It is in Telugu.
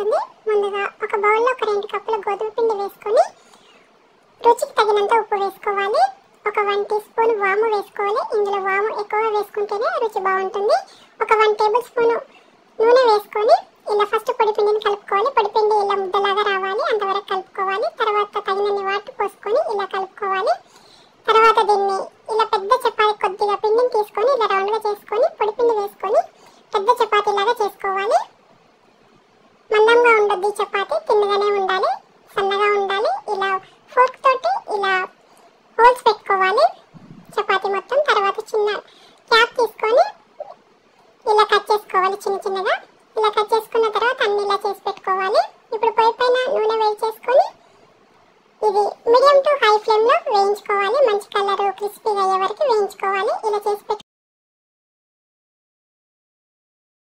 ఉంటుంది ముందుగా ఒక బౌల్లో ఒక రెండు కప్పుల గోధుమ పిండి వేసుకొని రుచికి తగినంత ఉప్పు వేసుకోవాలి ఒక వన్ టీ స్పూన్ వాము వేసుకోవాలి ఇందులో వాము ఎక్కువ వేసుకుంటేనే రుచి బాగుంటుంది ఒక వన్ టేబుల్ స్పూన్ నూనె వేసుకొని ఇలా ఫస్ట్ పొడి పిండిని కలుపుకోవాలి పొడి పిండి ఇలా ముద్దలాగా రావాలి అంతవరకు కలుపుకోవాలి తర్వాత తగినన్ని వాటర్ పోసుకొని ఇలా కలుపుకోవాలి తర్వాత దీన్ని ఇలా పెద్ద చపాతి కొద్దిగా పిండిని తీసుకొని ఇలా రౌండ్గా చేసుకొని పొడి పిండి వేసుకొని పెద్ద చపాతీలాగా చేసుకోవాలి మందంగా ఉండొద్దు ఈ చపాతి తిన్నగానే ఉండాలి సన్నగా ఉండాలి ఇలా ఫోర్క్ తోటి ఇలా హోల్స్ పెట్టుకోవాలి చపాతీ మొత్తం తర్వాత చిన్న క్యాప్ తీసుకొని ఇలా కట్ చేసుకోవాలి చిన్న చిన్నగా ఇలా కట్ చేసుకున్న తర్వాత అన్ని ఇలా చేసి పెట్టుకోవాలి ఇప్పుడు పొయ్యి పైన నూనె వేడి చేసుకొని ఇది మీడియం టు హై ఫ్లేమ్లో వేయించుకోవాలి మంచి కలర్ క్రిస్పీగా అయ్యే వరకు వేయించుకోవాలి ఇలా చేసి పెట్టు